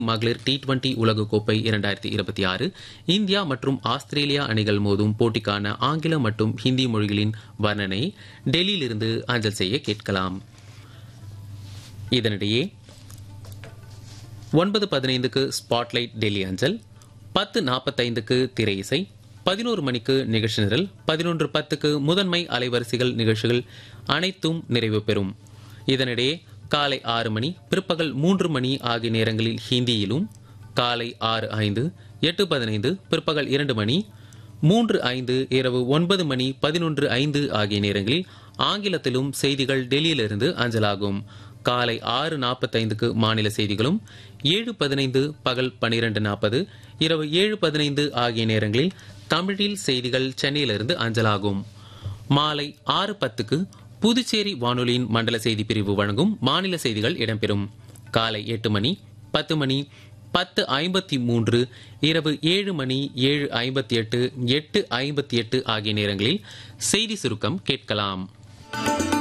மகளிர் T twenty உலகக்கோப்பை இரண்டாயிரத்தி இருபத்தி ஆறு இந்தியா மற்றும் ஆஸ்திரேலியா அணிகள் மோதும் போட்டிக்கான ஆங்கில மற்றும் ஹிந்தி மொழிகளின் வர்ணனை டெல்லியிலிருந்து அஞ்சல் செய்ய கேட்கலாம் இதனிடையே ஒன்பது பதினைந்துக்கு ஸ்பாட்லைட் டெல்லி அஞ்சல் பத்து நாற்பத்தைந்துக்கு திரை இசை பதினோரு மணிக்கு நிகழ்ச்சி நிரல் பதினொன்று பத்துக்கு முதன்மை அலைவரிசைகள் நிகழ்ச்சிகள் அனைத்தும் நிறைவு பெறும் இதனிடையே காலை ஆறு மணி பிற்பகல் மூன்று மணி ஆகிய நேரங்களில் ஹிந்தியிலும் காலை ஆறு ஐந்து எட்டு பதினைந்து பிற்பகல் இரண்டு மணி மூன்று ஐந்து இரவு ஒன்பது மணி பதினொன்று ஐந்து ஆகிய நேரங்களில் ஆங்கிலத்திலும் செய்திகள் டெல்லியிலிருந்து அஞ்சலாகும் காலை ஆறு நாற்பத்தைந்துக்கு மாநில செய்திகளும் ஏழு பதினைந்து பகல் பனிரெண்டு நாற்பது இரவு ஏழு பதினைந்து ஆகிய நேரங்களில் தமிழில் செய்திகள் சென்னையிலிருந்து அஞ்சலாகும் மாலை ஆறு பத்துக்கு புதுச்சேரி வானொலியின் மண்டல செய்தி பிரிவு வழங்கும் மாநில செய்திகள் இடம்பெறும் காலை எட்டு மணி பத்து மணி பத்து ஐம்பத்தி மூன்று இரவு ஏழு மணி ஏழு ஐம்பத்தி எட்டு எட்டு ஐம்பத்தி எட்டு ஆகிய நேரங்களில் செய்தி சுருக்கம் கேட்கலாம்